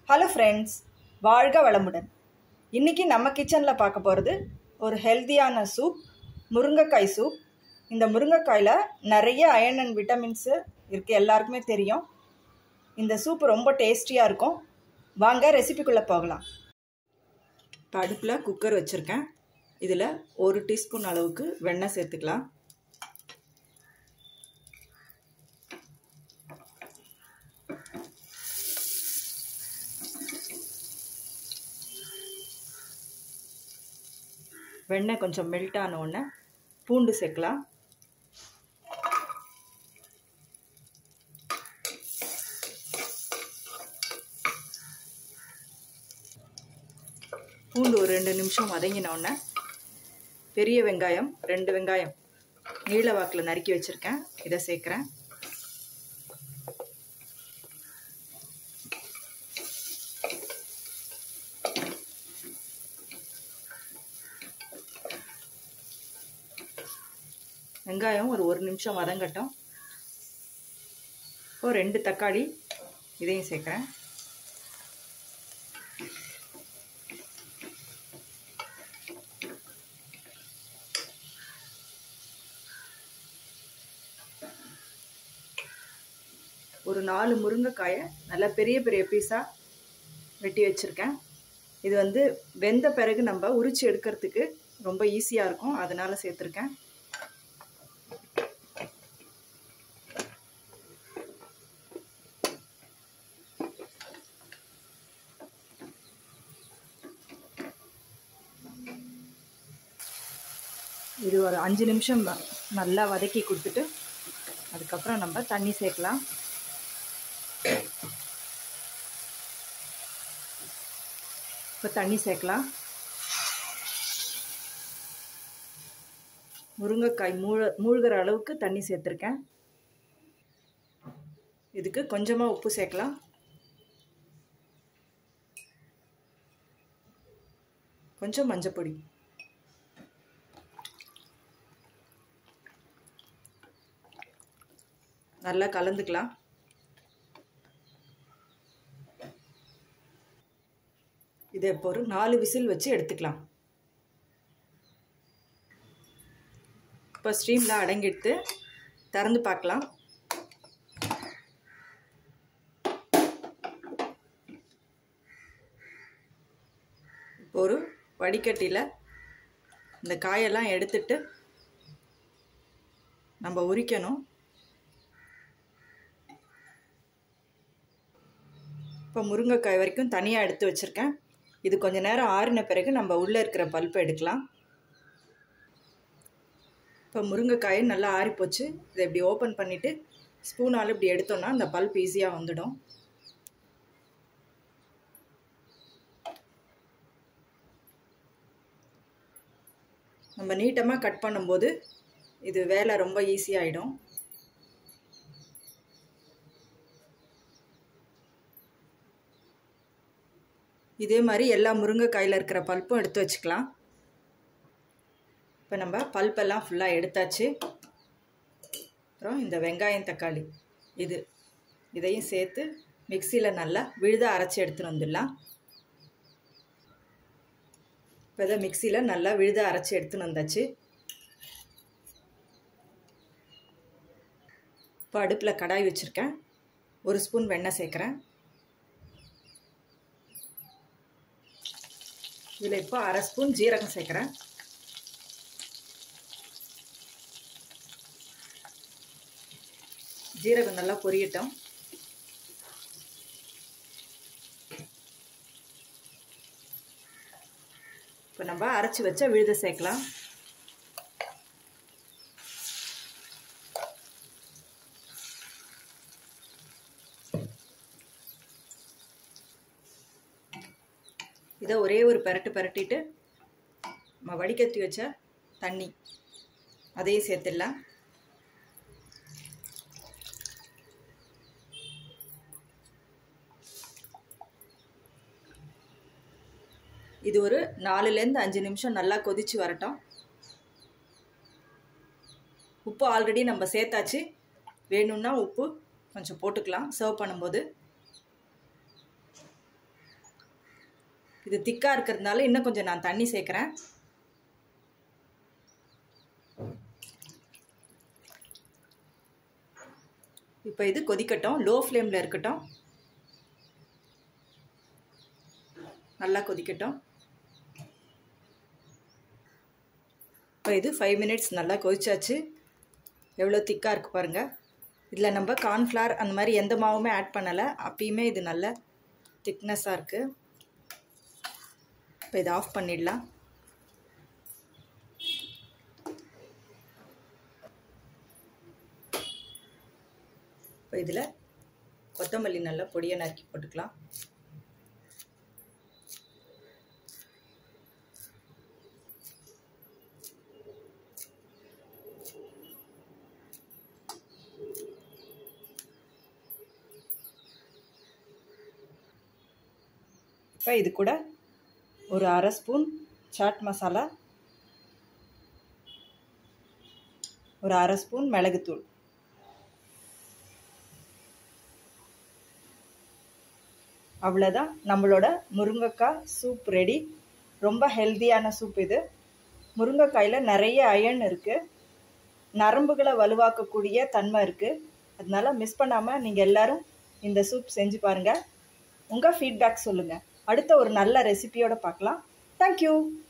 hello friends வாழ்க வளமுடன் இன்றைக்கி நம்ம கிச்சனில் பார்க்க போகிறது ஒரு ஹெல்த்தியான சூப் முருங்கைக்காய் சூப் இந்த முருங்கைக்காயில் நிறைய அயன் அண்ட் விட்டமின்ஸு இருக்குது எல்லாருக்குமே தெரியும் இந்த சூப் ரொம்ப டேஸ்டியாக இருக்கும் வாங்க ரெசிபிக்குள்ளே போகலாம் இப்போ அடுப்பில் குக்கர் வச்சுருக்கேன் இதில் ஒரு டீஸ்பூன் அளவுக்கு வெண்ணெய் சேர்த்துக்கலாம் வெண்ணெய் கொஞ்சம் மெல்ட் ஆன உடனே பூண்டு சேர்க்கலாம் பூண்டு ஒரு ரெண்டு நிமிஷம் வதங்கின உடனே பெரிய வெங்காயம் ரெண்டு வெங்காயம் நீள வாக்கில் நறுக்கி வச்சுருக்கேன் இதை சேர்க்குறேன் வெங்காயம் ஒரு ஒரு நிமிஷம் வதங்கட்டும் இப்போ ரெண்டு தக்காளி இதையும் சேர்க்குறேன் ஒரு நாலு முருங்கைக்காயை நல்லா பெரிய பெரிய பீஸாக வெட்டி வச்சுருக்கேன் இது வந்து வெந்த பிறகு நம்ம உரிச்சு எடுக்கிறதுக்கு ரொம்ப ஈஸியாக இருக்கும் அதனால் சேர்த்துருக்கேன் இது ஒரு அஞ்சு நிமிஷம் நல்லா வதக்கி கொடுத்துட்டு அதுக்கப்புறம் நம்ம தண்ணி சேர்க்கலாம் இப்போ தண்ணி சேர்க்கலாம் முருங்கைக்காய் மூழ மூழ்கிற அளவுக்கு தண்ணி சேர்த்துருக்கேன் இதுக்கு கொஞ்சமாக உப்பு சேர்க்கலாம் கொஞ்சம் மஞ்சப்பொடி நல்லா கலந்துக்கலாம் இதை இப்போ ஒரு நாலு விசில் வச்சு எடுத்துக்கலாம் இப்போ ஸ்டீமில் அடங்கிட்டு திறந்து பார்க்கலாம் இப்போ ஒரு வடிகட்டியில் இந்த காயெல்லாம் எடுத்துட்டு நம்ம உரிக்கணும் இப்போ முருங்கைக்காய் வரைக்கும் தனியாக எடுத்து வச்சுருக்கேன் இது கொஞ்சம் நேரம் ஆறின பிறகு நம்ம உள்ளே இருக்கிற பல்ப்பை எடுக்கலாம் இப்போ முருங்கைக்காயை நல்லா ஆறிப்போச்சு இதை இப்படி ஓப்பன் பண்ணிவிட்டு ஸ்பூனால் இப்படி எடுத்தோன்னா அந்த பல்ப் ஈஸியாக வந்துடும் நம்ம நீட்டமாக கட் பண்ணும்போது இது வேலை ரொம்ப ஈஸியாகிடும் இதே மாதிரி எல்லா முருங்கைக்காயில் இருக்கிற பல்ப்பும் எடுத்து வச்சுக்கலாம் இப்போ நம்ம பல்ப்பெல்லாம் ஃபுல்லாக எடுத்தாச்சு அப்புறம் இந்த வெங்காயம் தக்காளி இது இதையும் சேர்த்து மிக்சியில் நல்லா விழுதாக அரைச்சி எடுத்துகிட்டு வந்துடலாம் இப்போ இதை மிக்சியில் நல்லா விழுதாக அரைச்சி எடுத்துன்னு வந்தாச்சு இப்போ அடுப்பில் கடாய் வச்சுருக்கேன் ஒரு ஸ்பூன் வெண்ணெய் சேர்க்குறேன் இதில் இப்போ அரை ஸ்பூன் ஜீரகம் சேர்க்குறேன் ஜீரகம் நல்லா பொரியட்டும் இப்போ நம்ம அரைச்சி வச்ச விழுத சேர்க்கலாம் இதை ஒரே ஒரு பரட்டு பரட்டிட்டு நம்ம வடிகட்டி வச்ச தண்ணி அதையும் சேர்த்துடலாம் இது ஒரு நாலுலேருந்து அஞ்சு நிமிஷம் நல்லா கொதித்து வரட்டும் உப்பு ஆல்ரெடி நம்ம சேர்த்தாச்சு வேணும்னா உப்பு கொஞ்சம் போட்டுக்கலாம் சர்வ் பண்ணும்போது இது திக்காக இருக்கிறதுனால இன்னும் கொஞ்சம் நான் தண்ணி சேர்க்குறேன் இப்போ இது கொதிக்கட்டும் லோ ஃப்ளேமில் இருக்கட்டும் நல்லா கொதிக்கட்டும் இப்போ இது ஃபைவ் மினிட்ஸ் நல்லா கொதிச்சாச்சு எவ்வளோ திக்காக இருக்குது பாருங்கள் இதில் நம்ம கார்ன்ஃப்ளவர் அந்த மாதிரி எந்த மாவுமே ஆட் பண்ணலை அப்பயுமே இது நல்ல திக்னஸாக இருக்குது இப்போ இதை ஆஃப் பண்ணிடலாம் இப்போ இதில் கொத்தமல்லி நல்லா பொடியை நறுக்கி போட்டுக்கலாம் இப்போ இது கூட ஒரு அரை ஸ்பூன் சாட் மசாலா ஒரு அரை ஸ்பூன் மிளகுத்தூள் அவ்வளோதான் நம்மளோட முருங்கைக்காய் சூப் ரெடி ரொம்ப ஹெல்த்தியான சூப் இது முருங்கைக்காயில் நிறைய அயன் இருக்குது நரம்புகளை வலுவாக்கக்கூடிய தன்மை இருக்குது அதனால மிஸ் பண்ணாமல் நீங்கள் எல்லோரும் இந்த சூப் செஞ்சு பாருங்கள் உங்கள் ஃபீட்பேக் சொல்லுங்கள் அடுத்த ஒரு நல்ல ரெசிபியோடு பார்க்கலாம் தேங்க்யூ